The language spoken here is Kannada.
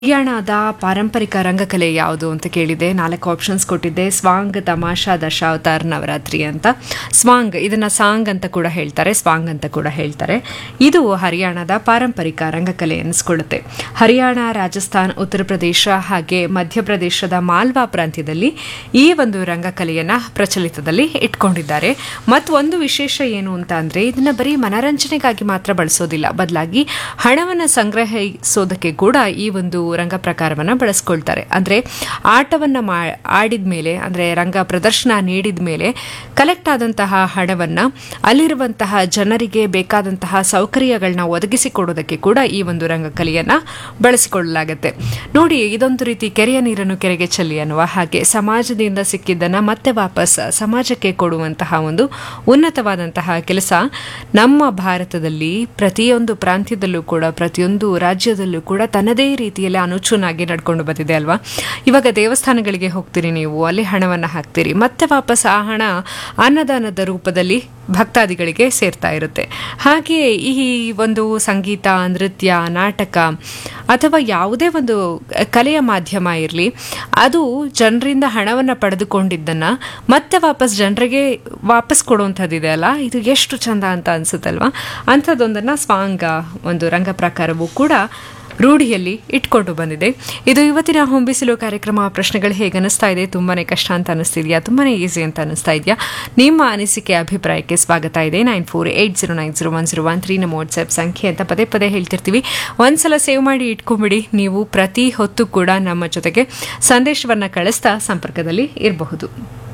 ಹರಿಯಾಣದ ಪಾರಂಪರಿಕ ರಂಗಕಲೆ ಯಾವುದು ಅಂತ ಕೇಳಿದೆ ನಾಲ್ಕು ಆಪ್ಷನ್ಸ್ ಕೊಟ್ಟಿದ್ದೆ ಸ್ವಾಂಗ್ ತಮಾಷಾ ದಶಾವತಾರ್ ನವರಾತ್ರಿ ಅಂತ ಸ್ವಾಂಗ್ ಇದನ್ನ ಸಾಂಗ್ ಅಂತ ಕೂಡ ಹೇಳ್ತಾರೆ ಸ್ವಾಂಗ್ ಅಂತ ಕೂಡ ಹೇಳ್ತಾರೆ ಇದು ಹರಿಯಾಣದ ಪಾರಂಪರಿಕ ರಂಗಕಲೆ ಎನಿಸ್ಕೊಳ್ಳುತ್ತೆ ಹರಿಯಾಣ ರಾಜಸ್ಥಾನ್ ಉತ್ತರ ಪ್ರದೇಶ ಹಾಗೆ ಮಧ್ಯಪ್ರದೇಶದ ಮಾಲ್ವಾ ಪ್ರಾಂತ್ಯದಲ್ಲಿ ಈ ಒಂದು ರಂಗಕಲೆಯನ್ನ ಪ್ರಚಲಿತದಲ್ಲಿ ಇಟ್ಕೊಂಡಿದ್ದಾರೆ ಮತ್ತು ಒಂದು ವಿಶೇಷ ಏನು ಅಂತ ಅಂದ್ರೆ ಇದನ್ನ ಬರೀ ಮನರಂಜನೆಗಾಗಿ ಮಾತ್ರ ಬಳಸೋದಿಲ್ಲ ಬದಲಾಗಿ ಹಣವನ್ನು ಸಂಗ್ರಹಿಸೋದಕ್ಕೆ ಕೂಡ ಈ ಒಂದು ರಂಗ ಪ್ರಕಾರವನ್ನು ಬಳಸ್ಕೊಳ್ತಾರೆ ಅಂದ್ರೆ ಆಟವನ್ನ ಮಾ ಆಡಿದ ಮೇಲೆ ಅಂದ್ರೆ ರಂಗ ಪ್ರದರ್ಶನ ನೀಡಿದ ಮೇಲೆ ಕಲೆಕ್ಟ್ ಆದಂತಹ ಹಣವನ್ನ ಅಲ್ಲಿರುವಂತಹ ಜನರಿಗೆ ಬೇಕಾದಂತಹ ಸೌಕರ್ಯಗಳನ್ನ ಒದಗಿಸಿಕೊಡೋದಕ್ಕೆ ಕೂಡ ಈ ಒಂದು ರಂಗಕಲೆಯನ್ನ ಬಳಸಿಕೊಳ್ಳಲಾಗುತ್ತೆ ನೋಡಿ ಇದೊಂದು ರೀತಿ ಕೆರೆಯ ನೀರನ್ನು ಕೆರೆಗೆ ಚೆಲ್ಲಿ ಅನ್ನುವ ಹಾಗೆ ಸಮಾಜದಿಂದ ಸಿಕ್ಕಿದ್ದನ್ನ ಮತ್ತೆ ವಾಪಸ್ ಸಮಾಜಕ್ಕೆ ಕೊಡುವಂತಹ ಒಂದು ಉನ್ನತವಾದಂತಹ ಕೆಲಸ ನಮ್ಮ ಭಾರತದಲ್ಲಿ ಪ್ರತಿಯೊಂದು ಪ್ರಾಂತ್ಯದಲ್ಲೂ ಕೂಡ ಪ್ರತಿಯೊಂದು ರಾಜ್ಯದಲ್ಲೂ ಕೂಡ ತನ್ನದೇ ರೀತಿಯಲ್ಲಿ ಅನುಚೂನಾಗಿ ನಡ್ಕೊಂಡು ಬಂದಿದೆ ಅಲ್ವಾ ಇವಾಗ ದೇವಸ್ಥಾನಗಳಿಗೆ ಹೋಗ್ತೀರಿ ನೀವು ಅಲ್ಲಿ ಹಣವನ್ನು ಹಾಕ್ತೀರಿ ಮತ್ತೆ ವಾಪಸ್ ಆ ಹಣ ಅನ್ನದಾನದ ರೂಪದಲ್ಲಿ ಭಕ್ತಾದಿಗಳಿಗೆ ಸೇರ್ತಾ ಇರುತ್ತೆ ಹಾಗೆ ಈ ಒಂದು ಸಂಗೀತ ನೃತ್ಯ ನಾಟಕ ಅಥವಾ ಯಾವುದೇ ಒಂದು ಕಲೆಯ ಮಾಧ್ಯಮ ಇರಲಿ ಅದು ಜನರಿಂದ ಹಣವನ್ನು ಪಡೆದುಕೊಂಡಿದ್ದನ್ನು ಮತ್ತೆ ವಾಪಸ್ ಜನರಿಗೆ ವಾಪಸ್ ಕೊಡುವಂಥದ್ದಿದೆ ಅಲ್ಲ ಇದು ಎಷ್ಟು ಚಂದ ಅಂತ ಅನ್ಸುತ್ತಲ್ವಾ ಅಂಥದ್ದೊಂದನ್ನು ಸ್ವಾಂಗ ಒಂದು ರಂಗ ಪ್ರಕಾರವೂ ಕೂಡ ರೂಢಿಯಲ್ಲಿ ಇಟ್ಕೊಂಡು ಬಂದಿದೆ ಇದು ಇವತ್ತಿನ ಹೊಂಬಿಸಿಲು ಕಾರ್ಯಕ್ರಮ ಪ್ರಶ್ನೆಗಳು ಹೇಗೆ ಅನಿಸ್ತಾ ಇದೆ ತುಂಬಾನೇ ಕಷ್ಟ ಅಂತ ಅನಿಸ್ತಿದ್ಯಾ ತುಂಬಾನೇ ಈಸಿ ಅಂತ ಅನಿಸ್ತಾ ಇದೆಯಾ ನಿಮ್ಮ ಅನಿಸಿಕೆ ಅಭಿಪ್ರಾಯಕ್ಕೆ ಸ್ವಾಗತ ಇದೆ nine four eight zero nine zero one zero one three ನಮ್ಮ ವಾಟ್ಸ್ಆ್ಯಪ್ ಸಂಖ್ಯೆ ಅಂತ ಪದೇ ಪದೇ ಹೇಳ್ತಿರ್ತೀವಿ ಒಂದ್ಸಲ ಸೇವ್ ಮಾಡಿ ಇಟ್ಕೊಂಬಿಡಿ ನೀವು ಪ್ರತಿ ಹೊತ್ತು ಕೂಡ ನಮ್ಮ ಜೊತೆಗೆ ಸಂದೇಶವನ್ನು ಕಳಿಸ್ತಾ ಸಂಪರ್ಕದಲ್ಲಿ ಇರಬಹುದು